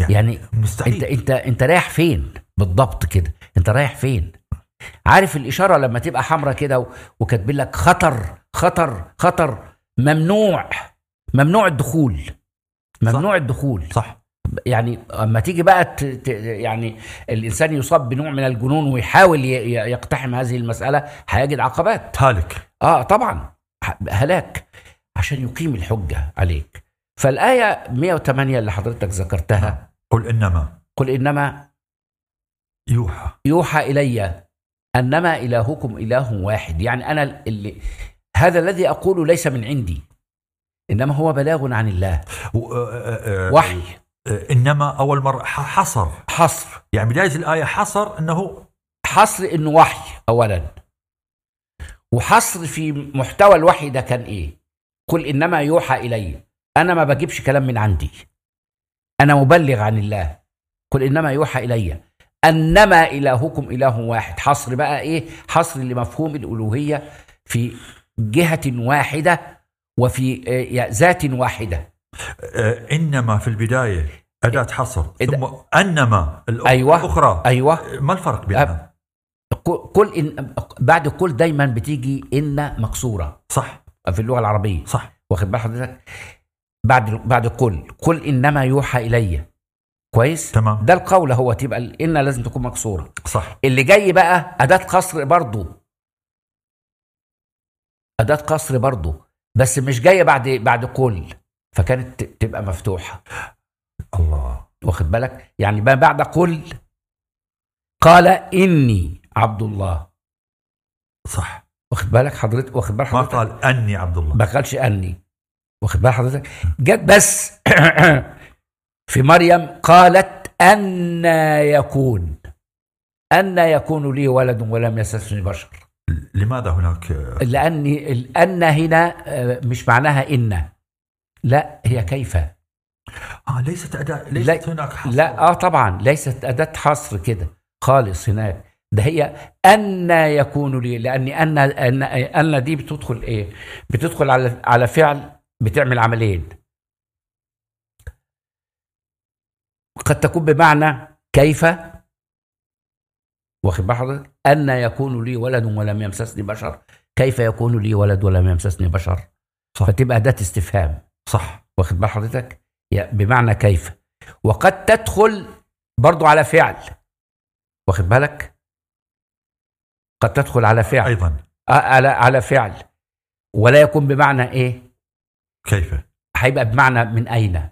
يعني مستحيل انت انت انت رايح فين بالضبط كده انت رايح فين عارف الاشاره لما تبقى حمراء كده و- وكاتبين لك خطر خطر خطر ممنوع ممنوع الدخول ممنوع الدخول صح يعني اما تيجي بقى ت... ت... يعني الانسان يصاب بنوع من الجنون ويحاول ي... ي- يقتحم هذه المساله هيجد عقبات هالك اه طبعا ه- هلاك عشان يقيم الحجه عليك فالايه 108 اللي حضرتك ذكرتها قل انما قل انما يوحى يوحى الي انما الهكم اله واحد يعني انا اللي هذا الذي اقوله ليس من عندي انما هو بلاغ عن الله و- آه، آه، آه، وحي آه، انما اول مره ح- حصر حصر يعني بدايه الايه حصر انه حصر انه وحي اولا وحصر في محتوى الوحي ده كان ايه قل انما يوحى الي انا ما بجيبش كلام من عندي انا مبلغ عن الله قل انما يوحى الي انما الهكم اله واحد حصر بقى ايه حصر لمفهوم الالوهيه في جهه واحده وفي آه، ذات واحده آه، انما في البدايه اداه حصر إذا- ثم انما الأخ- أيوة. الاخرى ايوه ما الفرق بينها؟ قل- قل إن بعد قل دايما بتيجي ان مكسوره صح في اللغه العربيه صح واخد بال حضرتك بعد بعد قل قل انما يوحى الي كويس تمام ده القول هو تبقى ال- ان لازم تكون مكسوره صح اللي جاي بقى اداه قصر برضو اداه قصر برضو بس مش جايه بعد بعد قل فكانت ت- تبقى مفتوحه الله واخد بالك يعني ما بعد قل قال اني عبد الله صح واخد بالك حضرتك واخد بال ما حضرتك قال اني عبد الله ما قالش اني واخد بال حضرتك جت بس في مريم قالت أن يكون أن يكون لي ولد ولم يسسني بشر لماذا هناك آه، لأني الأن هنا آه، مش معناها إن لا هي كيف اه ليست اداه ليست لا- هناك حصر لا اه طبعا ليست أداة حصر كده خالص هناك ده هي أن يكون لي لأني أن أن أن دي بتدخل إيه؟ بتدخل على على فعل بتعمل عملين قد تكون بمعنى كيف واخد بال حضرتك أن يكون لي ولد ولم يمسسني بشر كيف يكون لي ولد ولم يمسسني بشر صح. فتبقى أداة استفهام صح واخد بال حضرتك يا- بمعنى كيف وقد تدخل برضو على فعل واخد بالك قد تدخل على فعل ايضا آه، على على فعل ولا يكون بمعنى ايه كيف هيبقى بمعنى من اين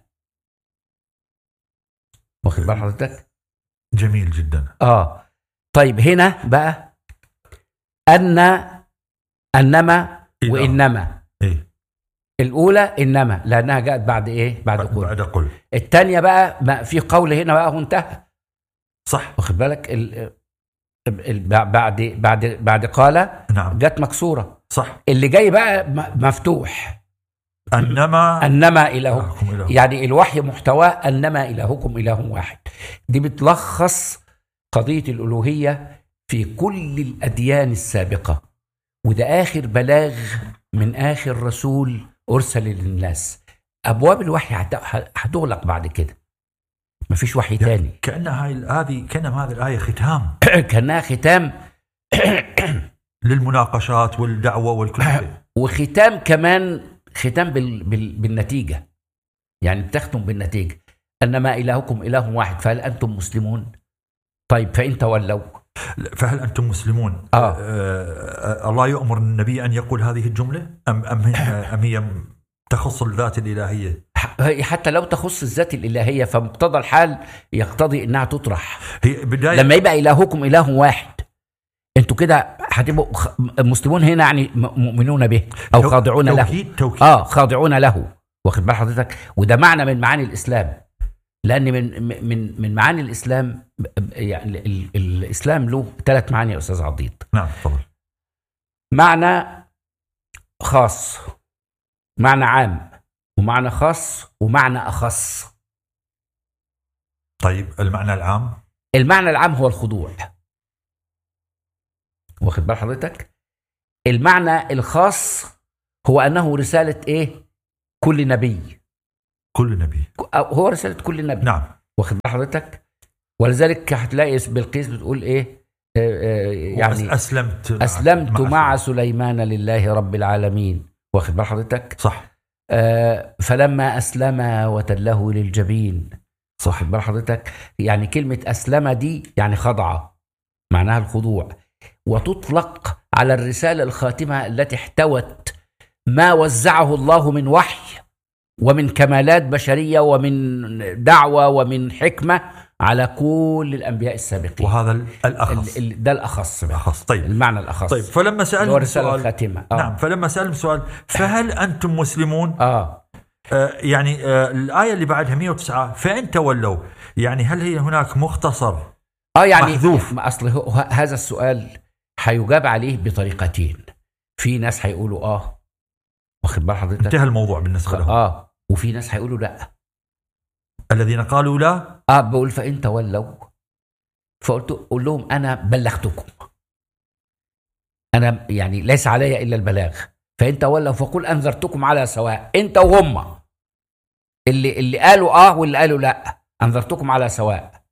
واخد بال حضرتك جميل جدا اه طيب هنا بقى ان انما إذا. وانما ايه الاولى انما لانها جاءت بعد ايه بعد قول بعد قل الثانيه بقى ما في قول هنا بقى وانتهى صح واخد بالك ال... ال... بعد بعد بعد قال نعم جت مكسوره صح اللي جاي بقى م- مفتوح انما انما الهكم إلهكم إله يعني الوحي محتواه انما الهكم اله واحد دي بتلخص قضيه الالوهيه في كل الاديان السابقه وده اخر بلاغ من اخر رسول ارسل للناس ابواب الوحي هت- هتغلق بعد كده مفيش وحي تاني كان هاي هذه كان هذه الايه ختام كانها ختام للمناقشات والدعوه والكل شيء وختام كمان ختام بال... بال... بالنتيجه يعني بتختم بالنتيجه انما الهكم اله واحد فهل انتم مسلمون طيب فان تولوا فهل انتم مسلمون؟ آه. آه الله يؤمر النبي ان يقول هذه الجمله ام ام هي, أم هي تخص الذات الالهيه؟ ح- حتى لو تخص الذات الالهيه فمقتضى الحال يقتضي انها تطرح هي بدايه لما يبقى الهكم اله واحد انتوا كده هتبقوا خ- مسلمون هنا يعني م- مؤمنون به او تو- خاضعون له توكيد توكيد اه خاضعون له واخد بال حضرتك وده معنى من معاني الاسلام لان من من من معاني الاسلام يعني ال- ال- الاسلام له ثلاث معاني يا استاذ عضيد نعم تفضل معنى خاص معنى عام ومعنى خاص ومعنى اخص طيب المعنى العام المعنى العام هو الخضوع واخد بال حضرتك المعنى الخاص هو انه رساله ايه كل نبي كل نبي أو هو رساله كل نبي نعم واخد بال حضرتك ولذلك هتلاقي بلقيس بتقول ايه آه، آه، يعني اسلمت اسلمت مع سليمان لله رب العالمين واخد بال حضرتك صح آه، فلما اسلم وتله للجبين واخد بال حضرتك يعني كلمه اسلم دي يعني خضع معناها الخضوع وتطلق على الرساله الخاتمه التي احتوت ما وزعه الله من وحي ومن كمالات بشريه ومن دعوه ومن حكمه على كل الانبياء السابقين وهذا ال- الاخص ال- ال- ده الاخص بقى الاخص طيب المعنى الاخص طيب فلما اللي هو سالهم الرساله سؤال الخاتمه آه. نعم فلما سالهم سؤال فهل انتم مسلمون؟ اه آه يعني آه الايه اللي بعدها 109 فان تولوا يعني هل هي هناك مختصر اه يعني محذوف. ما اصل هو- هذا السؤال هيجاب عليه بطريقتين في ناس هيقولوا اه واخد بال حضرتك انتهى الموضوع بالنسبه لهم اه وفي ناس هيقولوا لا الذين قالوا لا اه بقول فان تولوا فقلت قول لهم انا بلغتكم انا يعني ليس علي الا البلاغ فان تولوا فقل انذرتكم على سواء انت وهم اللي اللي قالوا اه واللي قالوا لا انذرتكم على سواء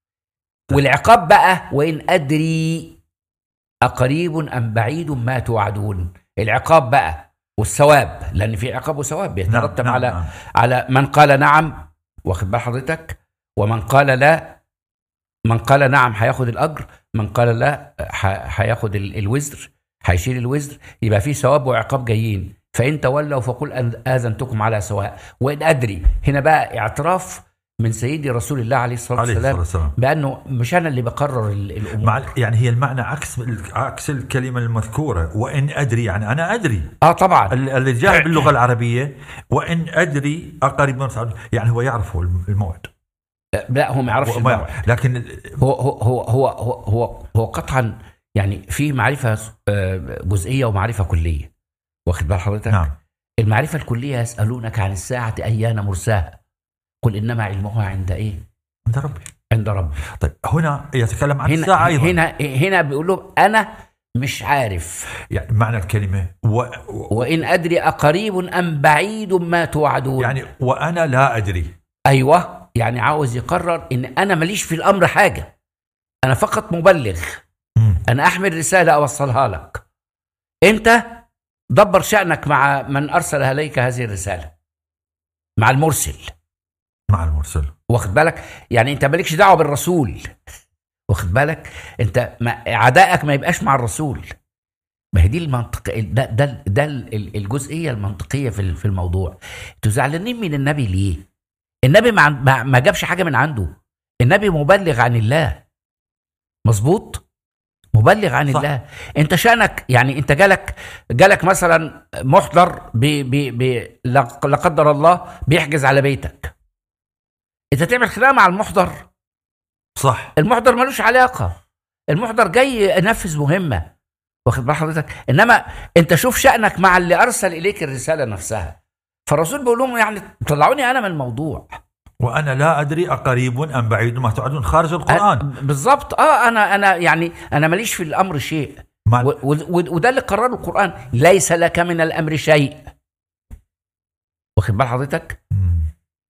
والعقاب بقى وان ادري اقريب ام بعيد ما توعدون العقاب بقى والثواب لان في عقاب وثواب بيترتب نعم، على نعم. على من قال نعم واخد بال حضرتك ومن قال لا من قال نعم هياخد الاجر من قال لا ح- هياخد ال- الوزر هيشيل الوزر يبقى في ثواب وعقاب جايين فان تولوا فقل أن- اذنتكم على سواء وان ادري هنا بقى اعتراف من سيدي رسول الله عليه الصلاه عليه الصلاه والسلام والسلام بانه مش انا اللي بقرر ال- الامور مع يعني هي المعنى عكس عكس الكلمه المذكوره وان ادري يعني انا ادري اه طبعا ال- اللي جاء باللغه العربيه وان ادري اقرب من تعود. يعني هو يعرف هو الموعد لا هو ما يعرفش هو ما الموعد. يعرف. لكن هو هو هو هو هو هو, هو قطعا يعني في معرفه آه، جزئيه ومعرفه كليه واخد بال حضرتك؟ نعم المعرفه الكليه يسالونك عن الساعه ايان مرساها قل انما علمها عند ايه؟ عند ربي عند ربي طيب هنا يتكلم عن هنا الساعه ايضا هنا هنا بيقول لهم انا مش عارف يعني معنى الكلمه و... و... وان ادري اقريب ام بعيد ما توعدون يعني وانا لا ادري ايوه يعني عاوز يقرر ان انا ماليش في الامر حاجه انا فقط مبلغ مم. انا احمل رساله اوصلها لك انت دبر شانك مع من ارسل اليك هذه الرساله مع المرسل مع المرسل واخد بالك يعني انت مالكش دعوه بالرسول واخد بالك انت ما عدائك ما يبقاش مع الرسول ما هي دي المنطق ده ده ده ال- الجزئيه المنطقيه في ال- في الموضوع انتوا زعلانين من النبي ليه النبي ما عن- ما ما جابش حاجه من عنده النبي مبلغ عن الله مظبوط مبلغ عن صح. الله انت شانك يعني انت جالك جالك مثلا محضر ب ب ب لا لا قدر الله بيحجز على بيتك انت تعمل خناقه مع المحضر صح المحضر ملوش علاقه المحضر جاي ينفذ مهمه واخد بال حضرتك انما انت شوف شانك مع اللي ارسل اليك الرساله نفسها فالرسول بيقول لهم يعني طلعوني انا من الموضوع وانا لا ادري اقريب ام بعيد ما توعدون خارج القران أ- بالظبط اه انا انا يعني انا ماليش في الامر شيء ما و- و- وده اللي قرره القران ليس لك من الامر شيء واخد بال حضرتك مم.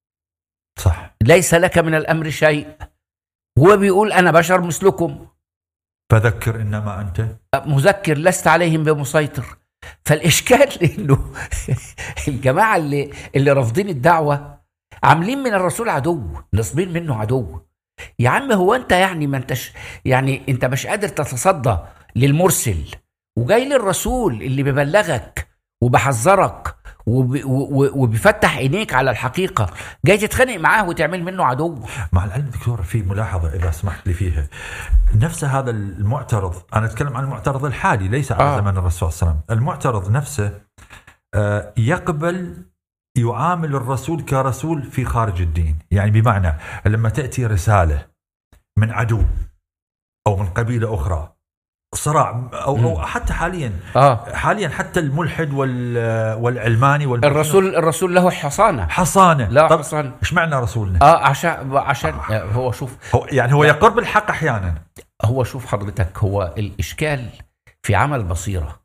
صح ليس لك من الامر شيء هو بيقول انا بشر مثلكم فذكر انما انت مذكر لست عليهم بمسيطر فالاشكال انه الجماعه اللي اللي رافضين الدعوه عاملين من الرسول عدو نصبين منه عدو يا عم هو انت يعني ما انتش يعني انت مش قادر تتصدى للمرسل وجاي للرسول اللي بيبلغك وبحذرك وب- و- و- وبيفتح عينيك على الحقيقه جاي تتخانق معاه وتعمل منه عدو مع العلم دكتور في ملاحظه اذا سمحت لي فيها نفس هذا المعترض انا اتكلم عن المعترض الحالي ليس على آه. زمن الرسول صلى الله عليه وسلم المعترض نفسه آه، يقبل يعامل الرسول كرسول في خارج الدين يعني بمعنى لما تاتي رساله من عدو او من قبيله اخرى صراع او او حتى حاليا اه حاليا حتى الملحد وال والعلماني وال الرسول الرسول له حصانه حصانه لا طب حصانه ايش معنى رسولنا؟ اه عشان عشان هو شوف هو يعني هو يقر بالحق احيانا هو شوف حضرتك هو الاشكال في عمل بصيره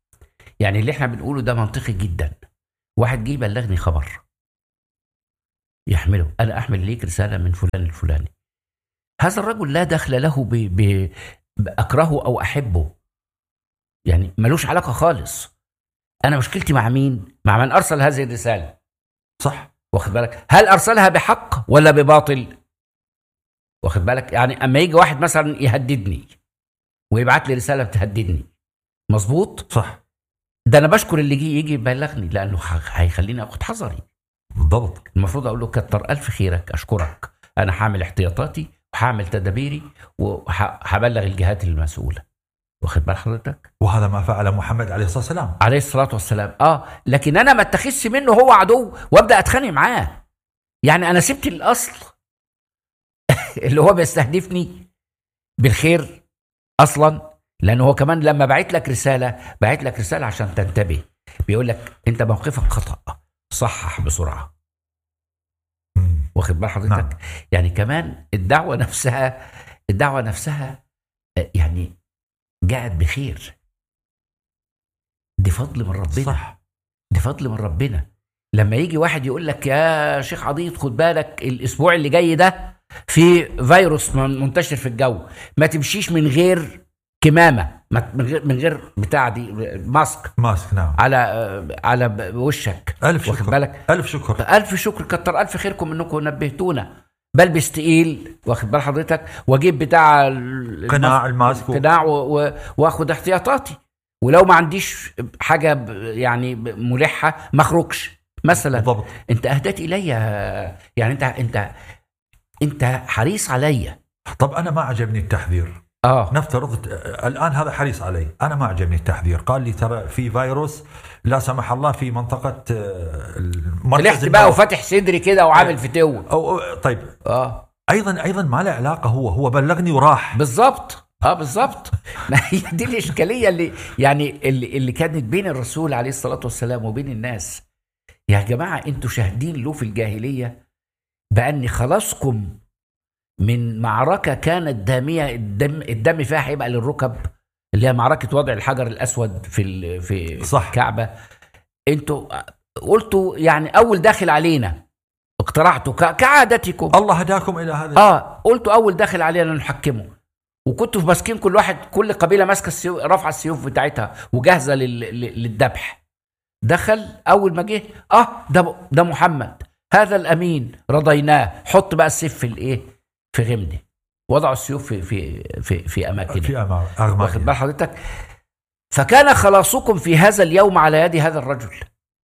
يعني اللي احنا بنقوله ده منطقي جدا واحد جه يبلغني خبر يحمله انا احمل ليك رساله من فلان الفلاني هذا الرجل لا دخل له ب... ب... باكرهه او احبه يعني ملوش علاقه خالص انا مشكلتي مع مين مع من ارسل هذه الرساله صح واخد بالك هل ارسلها بحق ولا بباطل واخد بالك يعني اما يجي واحد مثلا يهددني ويبعت لي رساله بتهددني مظبوط صح ده انا بشكر اللي يجي يجي يبلغني لانه ح- هيخليني اخد حذري بالضبط المفروض اقول له كتر الف خيرك اشكرك انا هعمل احتياطاتي وهعمل تدابيري وهبلغ الجهات المسؤوله واخد بال حضرتك وهذا ما فعل محمد عليه الصلاه والسلام عليه الصلاه والسلام اه لكن انا ما اتخذش منه هو عدو وابدا اتخانق معاه يعني انا سبت الاصل اللي هو بيستهدفني بالخير اصلا لانه هو كمان لما بعت لك رساله بعت لك رساله عشان تنتبه بيقول لك انت موقفك خطا صحح بسرعه مم. واخد بال حضرتك نعم. يعني كمان الدعوه نفسها الدعوه نفسها آه، يعني جاءت بخير دي فضل من ربنا صح دي فضل من ربنا لما يجي واحد يقول لك يا شيخ عضيض خد بالك الاسبوع اللي جاي ده في فيروس من- منتشر في الجو ما تمشيش من غير كمامه ما- من غير من غير بتاع دي ماسك ماسك نعم على على ب- وشك الف واخد شكر بالك الف شكر ألف شكر كتر ألف خيركم إنكم نبهتونا بلبس تقيل واخد بال حضرتك واجيب بتاع ال- قناع الماسك و- قناع و- و- واخد احتياطاتي ولو ما عنديش حاجه ب- يعني ب- ملحه ما اخرجش مثلا بالضبط انت اهديت الي يعني انت انت انت حريص عليا طب انا ما عجبني التحذير اه نفترض آه، الان هذا حريص علي انا ما عجبني التحذير قال لي ترى في فيروس لا سمح الله في منطقه آه، المركز طلعت بقى وفاتح صدري كده وعامل فتوه أو أو- طيب اه ايضا ايضا ما له علاقه هو هو بلغني وراح بالظبط اه بالظبط ما هي دي الاشكاليه اللي يعني اللي, اللي كانت بين الرسول عليه الصلاه والسلام وبين الناس يا جماعه انتوا شاهدين له في الجاهليه بان خلاصكم من معركه كانت داميه الدم الدم فيها هيبقى للركب اللي هي معركه وضع الحجر الاسود في ال- في صح. الكعبه انتوا قلتوا يعني اول داخل علينا اقترحتوا ك- كعادتكم الله هداكم الى هذا اه قلتوا اول داخل علينا نحكمه وكنتوا ماسكين كل واحد كل قبيله ماسكه السيوف رافعه السيوف بتاعتها وجاهزه لل... لل- للذبح دخل اول ما جه اه ده ده محمد هذا الامين رضيناه حط بقى السيف في الايه في غمده وضعوا السيوف في في في, في اماكنها في أمام واخد أغمى بال حضرتك فكان خلاصكم في هذا اليوم على يد هذا الرجل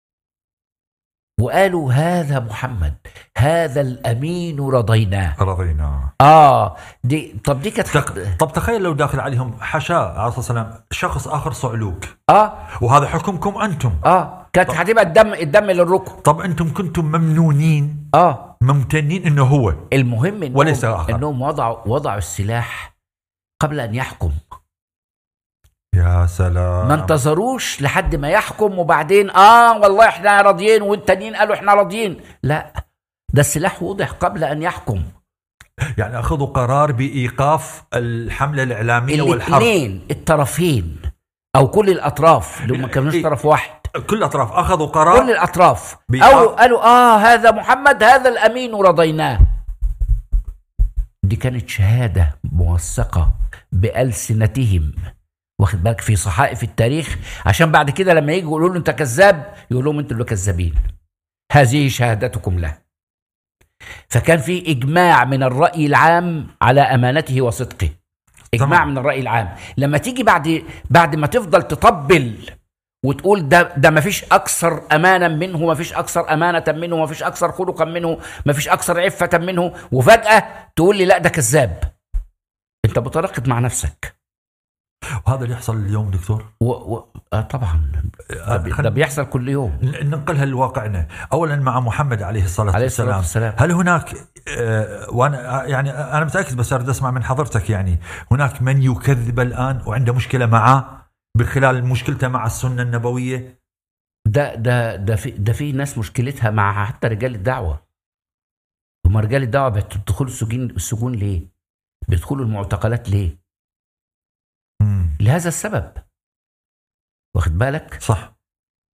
وقالوا هذا محمد هذا الامين رضيناه رضينا اه دي طب دي كانت تق- طب تخيل لو داخل عليهم حشاء عليه الصلاه والسلام شخص اخر صعلوك اه وهذا حكمكم انتم اه كانت هتبقى الدم الدم للركب طب انتم كنتم ممنونين اه ممتنين انه هو المهم إنهم وليس آخر. انهم وضعوا وضعوا السلاح قبل ان يحكم يا سلام ما انتظروش لحد ما يحكم وبعدين اه والله احنا راضيين والتانيين قالوا احنا راضيين لا ده السلاح وضع قبل ان يحكم يعني اخذوا قرار بايقاف الحمله الاعلاميه والحرب الاثنين الطرفين او كل الاطراف اللي ما كانوش إيه. طرف واحد كل الاطراف اخذوا كل قرار الاطراف بإيقاف- او قالوا اه هذا محمد هذا الامين رضيناه دي كانت شهاده موثقه بالسنتهم واخد بالك في صحائف التاريخ عشان بعد كده لما يجوا يقولوا له انت كذاب يقول لهم انتوا اللي كذابين هذه شهادتكم له فكان في اجماع من الراي العام على امانته وصدقه اجماع تمام. من الراي العام لما تيجي بعد بعد ما تفضل تطبل وتقول ده ده ما فيش اكثر امانا منه ما فيش اكثر امانه منه ما فيش اكثر خلقا منه ما فيش اكثر عفه منه وفجاه تقول لي لا ده كذاب انت متناقض مع نفسك وهذا اللي يحصل اليوم دكتور و... و... آه طبعا ده, بي... ده بيحصل كل يوم ن- ننقلها لواقعنا اولا مع محمد عليه الصلاه عليه الصلاه والسلام والسلام هل هناك آه، وانا يعني انا متاكد بس اريد اسمع من حضرتك يعني هناك من يكذب الان وعنده مشكله معاه بخلال مشكلته مع السنه النبويه ده ده ده في ده في ناس مشكلتها مع حتى رجال الدعوه هم رجال الدعوه بيدخلوا السجون السجون ليه؟ بيدخلوا المعتقلات ليه؟ مم. لهذا السبب واخد بالك؟ صح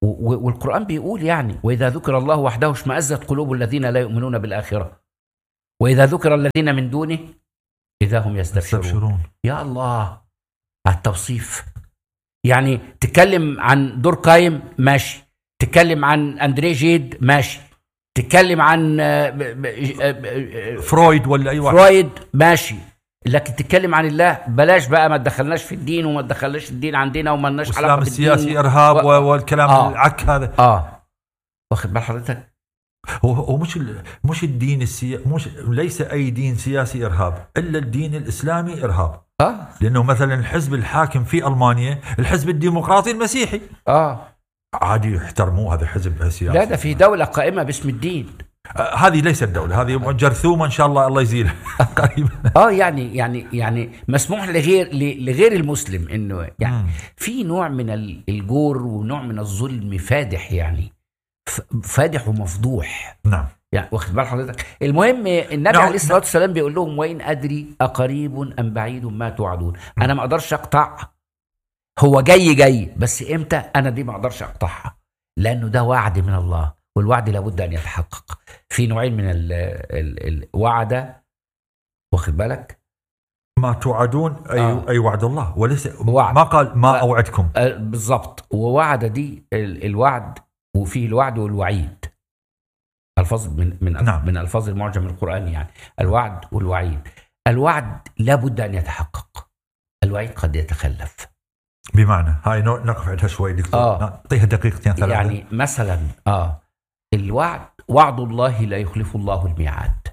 و- و- والقرآن بيقول يعني وإذا ذكر الله وحده اشمأزت قلوب الذين لا يؤمنون بالآخرة وإذا ذكر الذين من دونه إذا هم يستبشرون يستبشرون يا الله على التوصيف يعني تتكلم عن دور قايم ماشي تتكلم عن أندريه جيد ماشي تتكلم عن آه، ب- ب- آه، آه، فرويد ولا اي واحد فرويد ماشي لكن تتكلم عن الله بلاش بقى ما تدخلناش في الدين وما تدخلناش الدين عندنا وما لناش علاقه والاسلام بالدين السياسي ارهاب و- و... والكلام آه. العك هذا اه واخد بال حضرتك هو هو مش ال... مش الدين السيا... مش ليس اي دين سياسي ارهاب الا الدين الاسلامي ارهاب اه لانه مثلا الحزب الحاكم في المانيا الحزب الديمقراطي المسيحي اه عادي يحترموه هذا حزب سياسي لا ده في دوله قائمه باسم الدين آه، هذه ليست دوله هذه جرثومه ان شاء الله الله يزيلها قريبا اه يعني يعني يعني مسموح لغير ل- لغير المسلم انه يعني مم. في نوع من ال- الجور ونوع من الظلم فادح يعني ف- فادح ومفضوح نعم يعني واخد بال حضرتك المهم النبي نعم. عليه الصلاه والسلام بيقول لهم وان ادري اقريب ام بعيد ما توعدون انا ما اقدرش اقطع هو جاي جاي بس امتى انا دي ما اقدرش اقطعها لانه ده وعد من الله والوعد لابد ان يتحقق في نوعين من ال ال الوعد واخد بالك ما توعدون اي آه. اي وعد الله وليس وعد. ما قال ما آه. اوعدكم آه، بالظبط ووعد دي ال- الوعد وفيه الوعد والوعيد الفاظ من من نعم. من الفاظ المعجم القراني يعني الوعد والوعيد الوعد لابد ان يتحقق الوعيد قد يتخلف بمعنى هاي نو- نقف عندها شوي دكتور آه. نعطيها دقيقتين ثلاثه يعني مثلا اه الوعد وعد الله لا يخلف الله الميعاد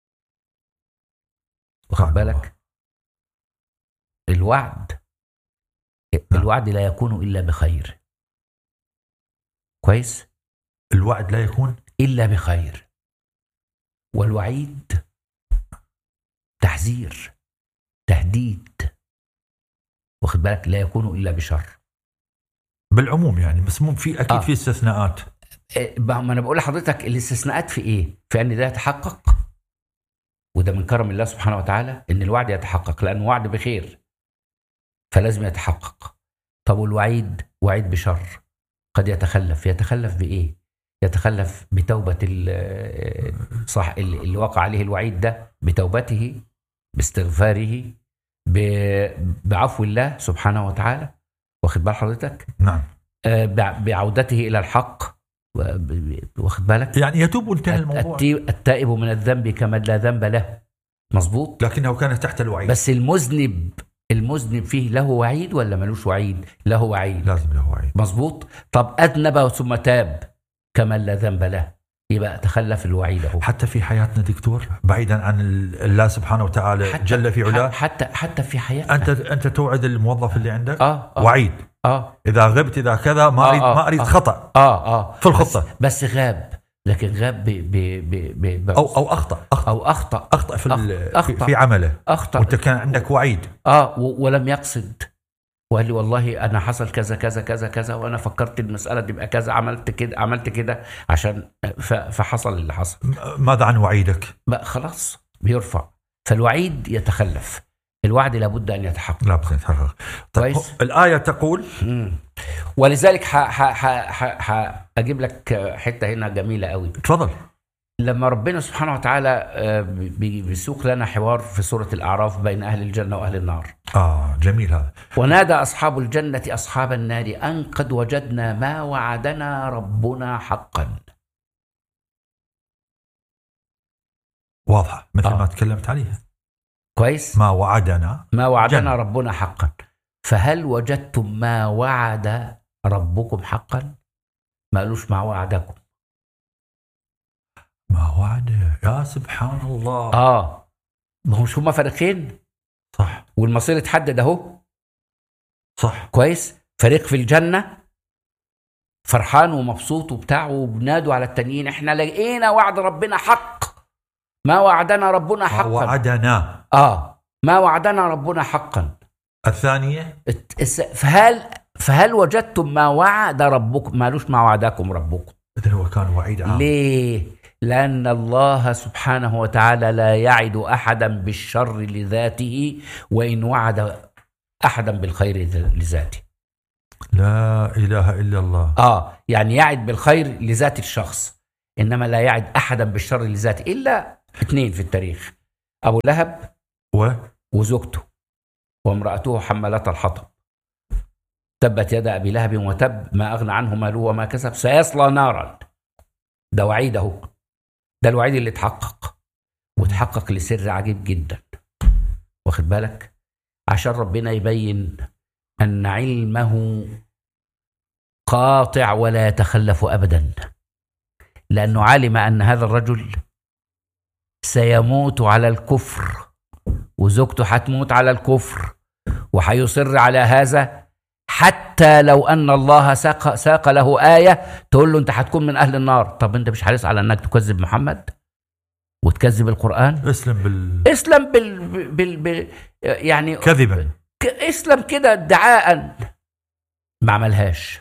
واخد سبحان الله. بالك الوعد نعم. الوعد لا يكون الا بخير كويس الوعد لا يكون الا بخير والوعيد تحذير تهديد واخد بالك لا يكون الا بشر بالعموم يعني بس مو في اكيد آه. في استثناءات إيه، ما ما انا بقول لحضرتك الاستثناءات في ايه؟ في ان ده يتحقق وده من كرم الله سبحانه وتعالى ان الوعد يتحقق لانه وعد بخير فلازم يتحقق طب والوعيد وعيد بشر قد يتخلف يتخلف بايه؟ يتخلف بتوبه ال- صح اللي اللي وقع عليه الوعيد ده بتوبته باستغفاره ب- بعفو الله سبحانه وتعالى واخد بال حضرتك؟ نعم آه، بع- بعودته الى الحق و- ب- واخد بالك يعني يتوب وانتهى الموضوع التي- التائب من الذنب كمن لا ذنب له مظبوط لكنه كان تحت الوعيد بس المذنب المذنب فيه له وعيد ولا ملوش وعيد له وعيد لازم له وعيد مظبوط طب اذنب ثم تاب كمن لا ذنب له يبقى تخلف الوعيد اهو حتى في حياتنا دكتور بعيدا عن ال- الله سبحانه وتعالى حتى- جل في علاه حتى حتى في حياتنا انت انت توعد الموظف اللي عندك اه اه وعيد اه اذا غبت اذا كذا ما آه، اريد آه، ما اريد آه. خطا اه اه في الخطه بس غاب لكن غاب ب ب ب ب او او اخطا اخطا او اخطا اخطا في ال- أخ- في, أخطأ. في عمله اخطا وانت كان عندك وعيد اه و- ولم يقصد وقال لي والله انا حصل كذا كذا كذا كذا وانا فكرت المساله تبقى كذا عملت كده عملت كده عشان ف- فحصل اللي حصل م- ماذا عن وعيدك؟ بقى خلاص بيرفع فالوعيد يتخلف الوعد لابد ان يتحقق لا بس يتحقق طيب كويس. هو- الايه تقول مم. ولذلك ح- ح- ح- ح- ح- اجيب لك حته هنا جميله قوي تفضل لما ربنا سبحانه وتعالى آه، بي- بيسوق لنا حوار في سوره الاعراف بين اهل الجنه واهل النار اه جميل هذا ونادى أصحاب الجنة أصحاب النار أن قد وجدنا ما وعدنا ربنا حقا واضحه مثل آه. ما تكلمت عليها كويس ما وعدنا ما وعدنا جنة. ربنا حقا فهل وجدتم ما وعد ربكم حقا ما قالوش ما وعدكم ما وعد يا سبحان الله آه ما هو مش هما فريقين صح والمصير اتحدد أهو صح كويس فريق في الجنة فرحان ومبسوط وبتاع وبنادوا على التانيين احنا لقينا وعد ربنا حق ما وعدنا ربنا ما حقا وعدنا اه ما وعدنا ربنا حقا الثانيه الت- الس- فهل فهل وجدتم ما وعد ربكم مالوش ما وعدكم ربكم اذا هو كان وعيد عام ليه لأن الله سبحانه وتعالى لا يعد أحدا بالشر لذاته وإن وعد أحدا بالخير لذاته لا اله الا الله اه يعني يعد بالخير لذات الشخص انما لا يعد احدا بالشر لذاته الا اثنين في التاريخ ابو لهب و وزوجته وامرأته حمالة الحطب تبت يد أبي لهب وتب ما أغنى عنه ماله وما كسب سيصلى نارا ده وعيد أهو ده الوعيد اللي اتحقق وتحقق لسر عجيب جدا واخد بالك عشان ربنا يبين أن علمه قاطع ولا يتخلف أبدا لأنه علم أن هذا الرجل سيموت على الكفر وزوجته هتموت على الكفر وهيصر على هذا حتى لو ان الله ساق, ساق له ايه تقول له انت هتكون من اهل النار طب انت مش حريص على انك تكذب محمد وتكذب القران اسلم بال اسلم بال, بال, بال يعني كذبا ك- اسلم كده ادعاء ما عملهاش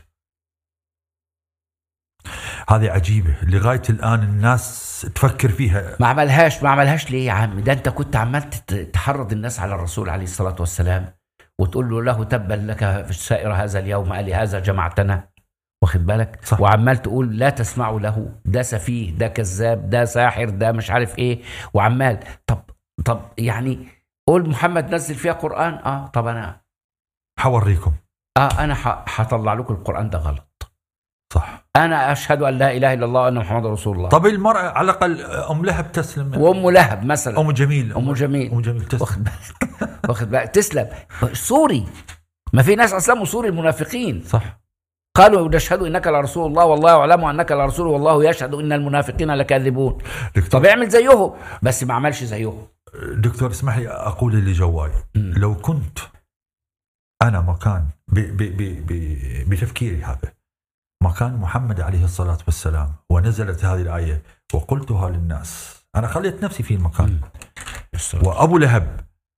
هذه عجيبه لغايه الان الناس تفكر فيها ما عملهاش ما عملهاش ليه يا عم ده انت كنت عمال تت- تحرض الناس على الرسول عليه الصلاة والسلام وتقول له له تبا لك في سائر هذا اليوم قال هذا جمعتنا واخد بالك صح. وعمال تقول لا تسمعوا له ده سفيه ده كذاب ده ساحر ده مش عارف ايه وعمال طب طب يعني قول محمد نزل فيها قرآن اه طب انا حوريكم اه انا ح- هطلع لكم القرآن ده غلط صح انا اشهد ان لا اله الا الله وان محمد رسول الله طب المراه على الاقل ام لهب تسلم وام لهب مثلا ام جميل ام جميل ام جميل تسلم واخد بالك واخد بالك تسلم سوري ما في ناس اسلموا سوري المنافقين صح قالوا نشهد انك لرسول الله والله يعلم انك لرسول والله يشهد ان المنافقين لكاذبون دكتور طب اعمل زيهم بس ما عملش زيهم دكتور اسمح لي اقول اللي جواي مم. لو كنت انا مكان ب ب ب ب بتفكيري هذا مكان محمد عليه الصلاه والسلام ونزلت هذه الايه وقلتها للناس انا خليت نفسي في المكان وابو لهب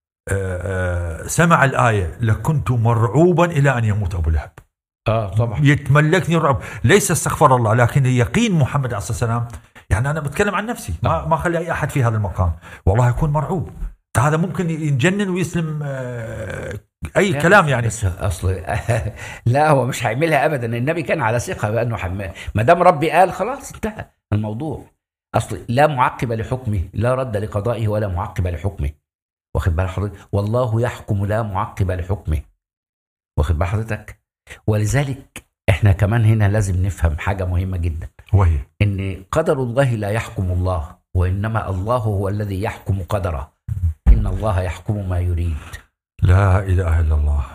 آه، آه، سمع الايه لكنت مرعوبا الى ان يموت ابو لهب اه طبعا يتملكني الرعب ليس استغفر الله لكن يقين محمد عليه الصلاه والسلام يعني انا بتكلم عن نفسي ما ما اخلي اي احد في هذا المكان والله يكون مرعوب هذا ممكن يتجنن ويسلم آه، اي كلام يعني بس اصل لا هو مش هيعملها ابدا النبي كان على ثقه بانه حمال ما دام ربي قال خلاص انتهى الموضوع اصل لا معقب لحكمه لا رد لقضائه ولا معقب لحكمه واخد بال حضرتك والله يحكم لا معقب لحكمه واخد بال حضرتك ولذلك احنا كمان هنا لازم نفهم حاجه مهمه جدا وهي ان قدر الله لا يحكم الله وانما الله هو الذي يحكم قدره ان الله يحكم ما يريد لا اله الا الله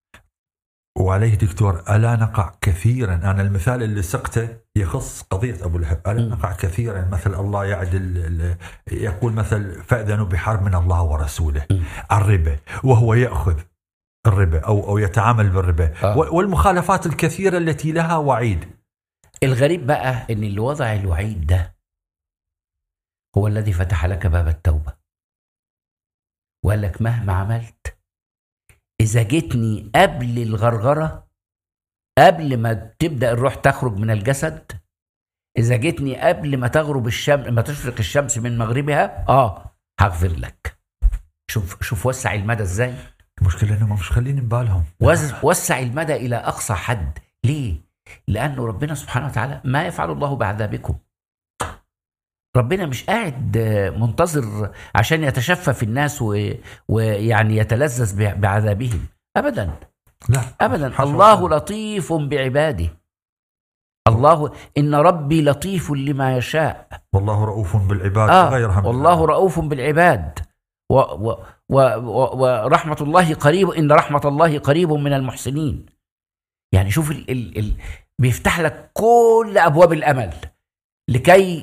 وعليه دكتور الا نقع كثيرا انا المثال اللي سقته يخص قضيه ابو لهب الا مم. نقع كثيرا مثل الله يعدل ال- يقول مثل فاذنوا بحرب من الله ورسوله مم. الربا وهو ياخذ الربا او او يتعامل بالربا آه. و- والمخالفات الكثيره التي لها وعيد الغريب بقى ان اللي وضع الوعيد ده هو الذي فتح لك باب التوبه وقال لك مهما عملت اذا جيتني قبل الغرغره قبل ما تبدا الروح تخرج من الجسد اذا جيتني قبل ما تغرب الشمس ما تشرق الشمس من مغربها اه هغفر لك شوف شوف وسع المدى ازاي المشكله انهم مش خلين ببالهم وز- وسع المدى الى اقصى حد ليه لانه ربنا سبحانه وتعالى ما يفعل الله بعذابكم ربنا مش قاعد آه، منتظر عشان يتشفى في الناس و- ويعني يتلذذ ب- بعذابهم ابدا لا ابدا حاشا الله وكلا. لطيف بعباده الله ان ربي لطيف لما يشاء والله رؤوف بالعباد آه غير هم والله رؤوف بالعباد و و و و ورحمة الله قريب إن رحمة الله قريب من المحسنين يعني شوف ال ال ال بيفتح لك كل أبواب الأمل لكي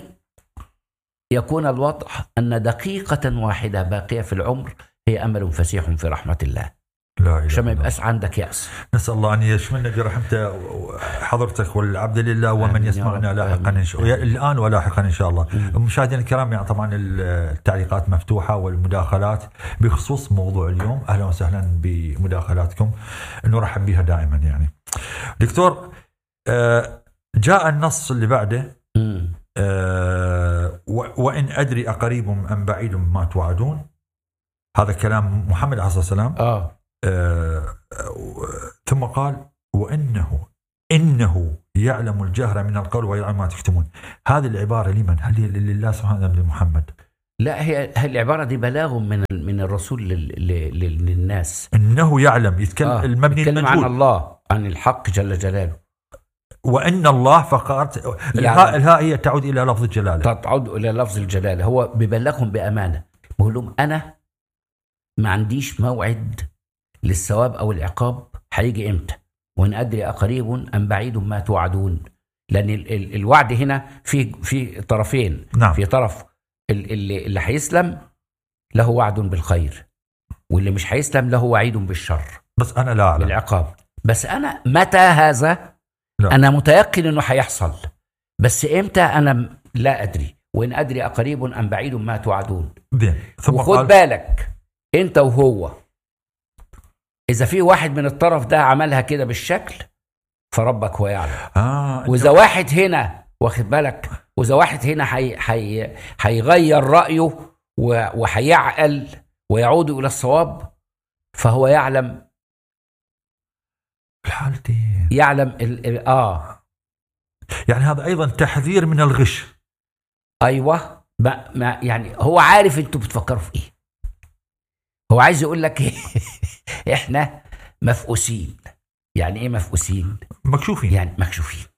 يكون الوضع أن دقيقة واحدة باقية في العمر هي أمل فسيح في رحمة الله لا إله عشان ما إلا الله. يبقاش عندك يأس نسال الله ان يشملنا برحمته حضرتك والعبد لله ومن آمين يا يسمعنا رب. لاحقا آمين. إن شاء الان ولاحقا ان شاء الله مم. مشاهدينا الكرام يعني طبعا التعليقات مفتوحه والمداخلات بخصوص موضوع اليوم اهلا وسهلا بمداخلاتكم نرحب بها دائما يعني دكتور آه، جاء النص اللي بعده مم. آه، و- وان ادري اقريب ام بعيد ما توعدون هذا كلام محمد عليه الصلاه والسلام آه آه، آه، ثم قال وانه انه يعلم الجهر من القول ويعلم ما تكتمون هذه العباره لمن؟ هل هي لله سبحانه وتعالى لمحمد؟ لا هي هي العباره دي بلاغ من من الرسول لل- لل- لل- للناس انه يعلم يتكلم آه، المبني يتكلم عن المجهول الله عن الحق جل جلاله وان الله فقط الهاء يعلم. الهاء هي تعود الى لفظ الجلاله تعود الى لفظ الجلاله هو بيبلغهم بامانه بيقول لهم انا ما عنديش موعد للثواب او العقاب هيجي امتى وان ادري اقريب ام بعيد ما توعدون لان ال ال الوعد هنا في في طرفين نعم في طرف ال- اللي اللي هيسلم له وعد بالخير واللي مش هيسلم له وعيد بالشر بس انا لا اعلم بالعقاب بس انا متى هذا لا. انا متيقن انه هيحصل بس امتى انا م- لا ادري وان ادري اقريب ام بعيد ما توعدون زين ثم وخد قال بالك انت وهو اذا في واحد من الطرف ده عملها كده بالشكل فربك هو يعلم اه أنت- واذا واحد هنا واخد بالك واذا واحد هنا حي حي هيغير رايه و- وهيعقل ويعود الى الصواب فهو يعلم الحالتين يعلم ال ال اه يعني هذا ايضا تحذير من الغش ايوه ما ما يعني هو عارف انتوا بتفكروا في ايه هو عايز يقول لك إيه؟ احنا مفقوسين يعني ايه مفقوسين مكشوفين يعني مكشوفين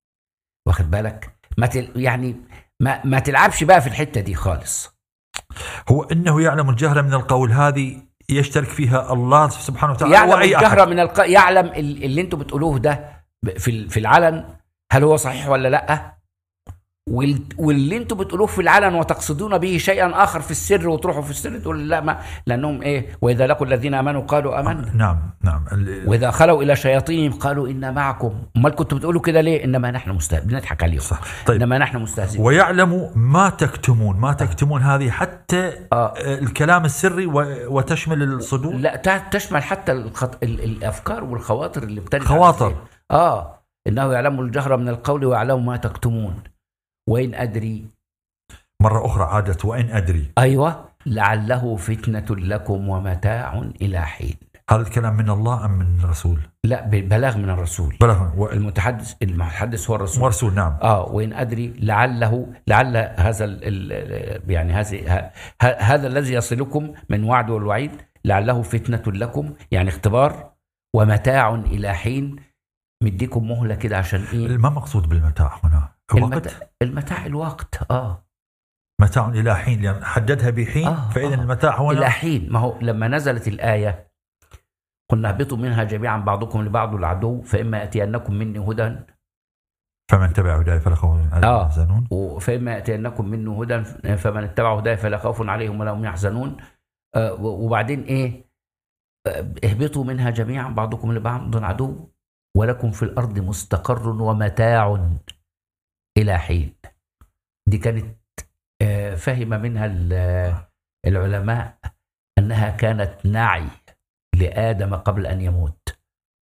واخد بالك ما تل يعني ما ما تلعبش بقى في الحته دي خالص هو انه يعلم الجهر من القول هذه يشترك فيها الله سبحانه وتعالى يعلم واي الجهر احد من الق... يعلم ال- اللي انتوا بتقولوه ده ب- في ال- في العلن هل هو صحيح ولا لا وال- واللي انتوا بتقولوه في العلن وتقصدون به شيئا اخر في السر وتروحوا في السر تقول لا ما لانهم ايه واذا لقوا الذين امنوا قالوا امنا نعم نعم ال- واذا خلوا الى شياطينهم قالوا انا معكم امال كنتوا بتقولوا كده ليه انما نحن مستهزئون بنضحك عليهم صح طيب انما نحن مستهزئون ويعلم ما تكتمون ما تكتمون هذه حتى آه. الكلام السري و- وتشمل الصدور لا ت- تشمل حتى الخط... ال... الافكار والخواطر اللي بترد على خواطر. الذهن. اه انه يعلم الجهر من القول ويعلم ما تكتمون وان ادري مرة أخرى عادت وإن أدري ايوه لعله فتنه لكم ومتاع الى حين هذا الكلام من الله أم من الرسول لا ببلاغ من الرسول بلغ و- المتحدث المتحدث هو الرسول ورسول نعم اه وان ادري لعله لعل هذا ال ال يعني هذه ه- ه- هذا الذي يصلكم من وعد والوعيد لعله فتنه لكم يعني اختبار ومتاع الى حين مديكم مهله كده عشان ايه ما مقصود بالمتاع هنا الوقت المتاع, المتاع الوقت اه متاع إلى حين لأن حددها بحين آه، فإذا آه. المتاع هنا الى حين ما هو لما نزلت الايه قلنا اهبطوا منها جميعا بعضكم لبعض العدو فاما ياتينكم مني هدى فمن تبع هداي فلا خوف عليهم آه. ولا يحزنون فإما يأتينكم منه هدى فمن اتبع هداي فلا خوف عليهم ولا هم يحزنون آه، وبعدين إيه آه، اهبطوا منها جميعا بعضكم لبعض عدو ولكم في الأرض مستقر ومتاع إلى حين دي كانت آه، فهم منها ال- العلماء أنها كانت نعي لآدم قبل أن يموت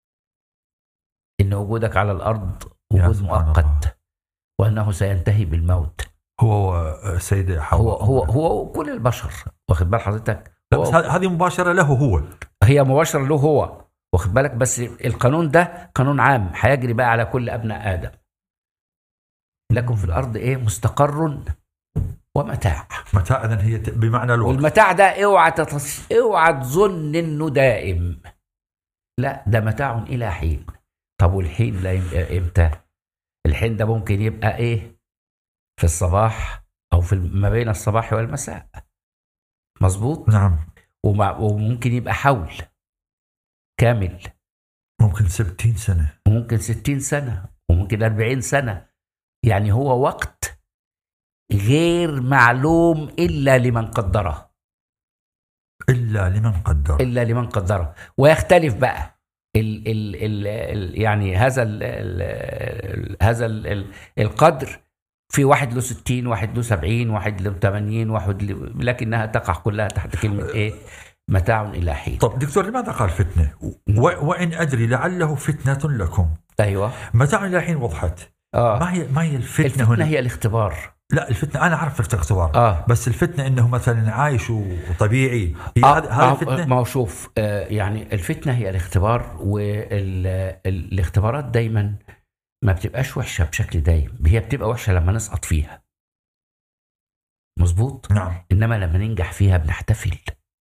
إن وجودك على الأرض يا وجود سبحان الله. مؤقت وأنه سينتهي بالموت هو آه، سيدة حواء هو هو هو كل البشر واخد بال حضرتك لا، هو بس هذه هذه مباشرة له هو هي مباشره له هو واخد بالك بس القانون ده قانون عام هيجري بقى على كل ابناء ادم لكم في الارض ايه مستقر ومتاع متاع إذن هي ت- بمعنى الوقت والمتاع ده اوعى تتص... اوعى تظن انه دائم لا ده متاع الى حين طب والحين لا يبقى امتى الحين ده ممكن يبقى ايه في الصباح او في ما بين الصباح والمساء مظبوط نعم ومع وممكن يبقى حول كامل ممكن 60 سنة وممكن ستين سنة وممكن أربعين سنة يعني هو وقت غير معلوم إلا لمن قدره إلا لمن قدر إلا لمن قدره ويختلف بقى ال ال ال ال يعني هذا ال ال هذا ال ال القدر في واحد له 60 واحد له 70 واحد له 80 واحد له لكنها تقع كلها تحت كلمة إيه متاع إلى حين طب دكتور لماذا قال فتنة و... وإن أدري لعله فتنة لكم أيوه متاع إلى حين وضحت آه ما هي ما هي الفتنة, الفتنة هنا هي الاختبار لا الفتنه انا اعرف الاختبار اه بس الفتنه انه مثلا عايش وطبيعي هي آه، هذه هذه آه، الفتنه ما هو شوف آه، يعني الفتنه هي الاختبار والاختبارات دايما ما بتبقاش وحشه بشكل دايم هي بتبقى وحشه لما نسقط فيها مظبوط نعم انما لما ننجح فيها بنحتفل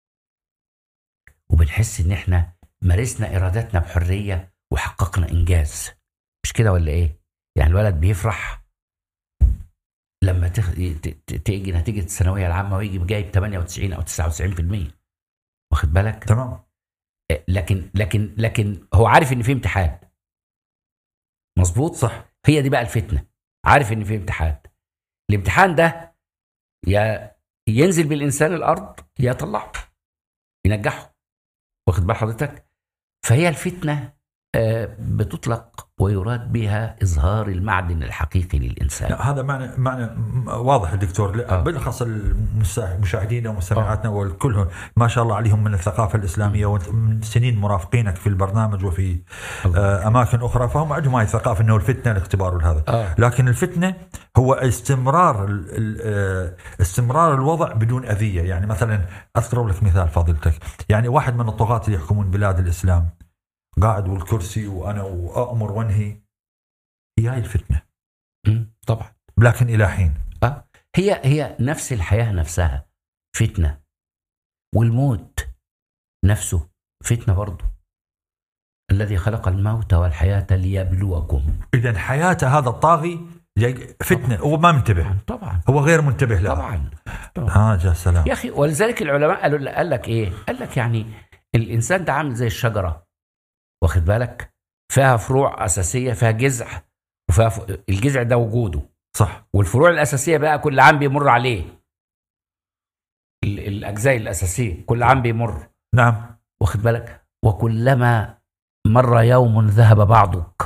وبنحس ان احنا مارسنا ارادتنا بحريه وحققنا انجاز مش كده ولا ايه يعني الولد بيفرح لما تخ... ت- ت- تيجي نتيجه الثانويه العامه ويجي جايب 98 او 99% واخد بالك تمام آه، لكن لكن لكن هو عارف ان في امتحان مظبوط صح هي دي بقى الفتنه عارف ان في امتحان الامتحان ده يا ينزل بالانسان الارض يا يطلعه ينجحه واخد بال حضرتك فهي الفتنه آه، بتطلق ويراد بها اظهار المعدن الحقيقي للانسان لا هذا معنى معنى م- واضح دكتور لا، آه. بالاخص المسا- مشاهدينا ومستمعاتنا والكلهم ما شاء الله عليهم من الثقافه الاسلاميه ومن سنين مرافقينك في البرنامج وفي آه، اماكن اخرى فهم عندهم هاي الثقافه انه الفتنه الاختبار وهذا آه. لكن الفتنه هو استمرار ال- ال- آه، استمرار الوضع بدون اذيه يعني مثلا اذكر لك مثال فضيلتك يعني واحد من الطغاة اللي يحكمون بلاد الاسلام قاعد والكرسي وانا وامر وانهي هي هاي الفتنه مم، طبعا لكن الى حين آه. هي هي نفس الحياه نفسها فتنه والموت نفسه فتنه برضه الذي خلق الموت والحياه ليبلوكم اذا حياته هذا الطاغي جاي- فتنه هو ما منتبه طبعا هو غير منتبه لها طبعا طبعا ها جا سلام يا اخي ولذلك العلماء قالوا قال لك ايه؟ قال لك يعني الانسان ده عامل زي الشجره واخد بالك؟ فيها فروع اساسيه فيها جذع وفيها ف... الجذع ده وجوده صح والفروع الاساسيه بقى كل عام بيمر عليه ال... الاجزاء الاساسيه كل عام بيمر نعم واخد بالك؟ وكلما مر يوم ذهب بعضك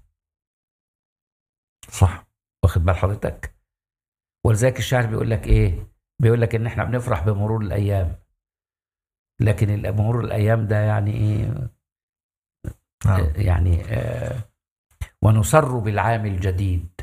صح واخد بال حضرتك؟ ولذلك الشاعر بيقول لك ايه؟ بيقول لك ان احنا بنفرح بمرور الايام لكن ال- مرور الايام ده يعني ايه؟ نعم. يعني آه، ونسر بالعام الجديد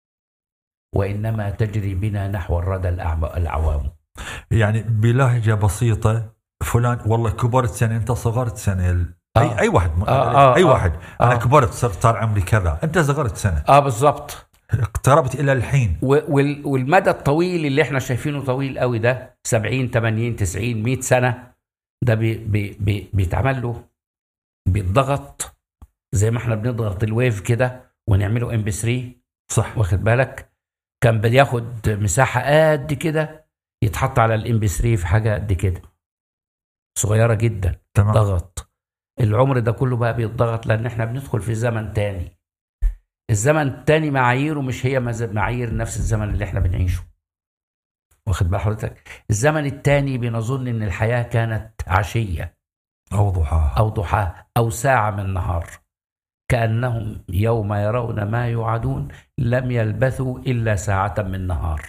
وإنما تجري بنا نحو الردى الأعم- الأعوام يعني بلهجه بسيطه فلان والله كبرت سنه انت صغرت سنه ال- آه. اي اي واحد آه، آه، اي آه. واحد انا آه. كبرت صرت صار عمري كذا انت صغرت سنه اه بالظبط اقتربت الى الحين و- وال- والمدى الطويل اللي احنا شايفينه طويل قوي ده 70 80 90 100 سنة ده بي بي بي بيتعمل له بيتضغط زي ما احنا بنضغط الويف كده ونعمله ام بي 3 صح واخد بالك كان بياخد مساحة قد كده يتحط على الام بي 3 في حاجة قد كده صغيرة جدا تمام ضغط العمر ده كله بقى بيتضغط لان احنا بندخل في زمن تاني الزمن التاني معاييره مش هي مز- معايير نفس الزمن اللي احنا بنعيشه واخد بال حضرتك الزمن التاني بنظن ان الحياة كانت عشية او ضحاها او ضحاها او ساعة من نهار كأنهم يوم يرون ما يوعدون لم يلبثوا إلا ساعة من نهار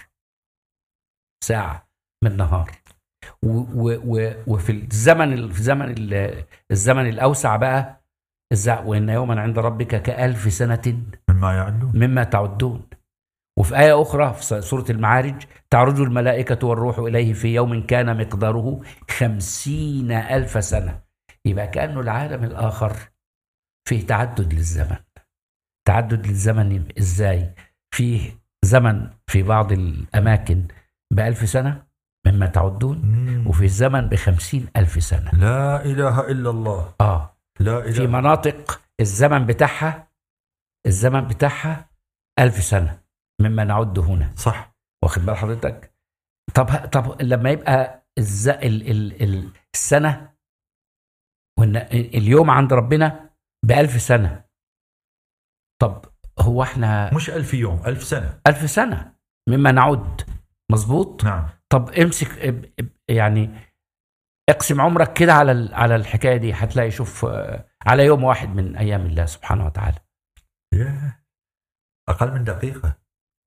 ساعة من نهار و و و وفي الزمن في زمن ال- الزمن الأوسع بقى الز- وإن يوما عند ربك كألف سنة مما يعلون مما تعدون وفي آية أخرى في سورة المعارج تعرج الملائكة والروح إليه في يوم كان مقداره خمسين ألف سنة يبقى كأنه العالم الآخر فيه تعدد للزمن تعدد للزمن إزاي فيه زمن في بعض الأماكن بألف سنة مما تعدون مم. وفي الزمن بخمسين ألف سنة لا اله الا الله آه لا في اله مناطق الزمن بتاعها الزمن بتاعها ألف سنة مما نعد هنا صح واخد بال حضرتك طب طب لما يبقى الز... ال... ال... ال... السنة وإن اليوم عند ربنا بألف سنة طب هو احنا مش ألف يوم ألف سنة ألف سنة مما نعد مظبوط نعم طب امسك اب- اب- يعني اقسم عمرك كده على ال- على الحكايه دي هتلاقي شوف آه، على يوم واحد من ايام الله سبحانه وتعالى ياه. أقل من دقيقة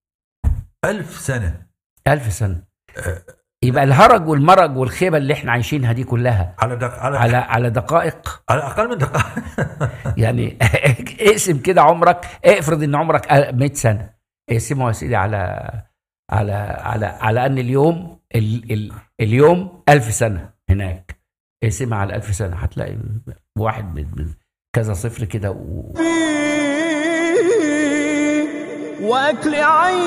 ألف سنة ألف سنة يبقى الهرج والمرج والخيبة اللي احنا عايشينها دي كلها على دق... على على على دقائق على أقل من دقيقة يعني اقسم كده عمرك افرض ان عمرك 100 سنة اقسمه يا سيدي على على على على ان اليوم ال ال اليوم ألف سنه هناك اقسمها على ألف سنه هتلاقي واحد من من كذا صفر كده و... واكل عين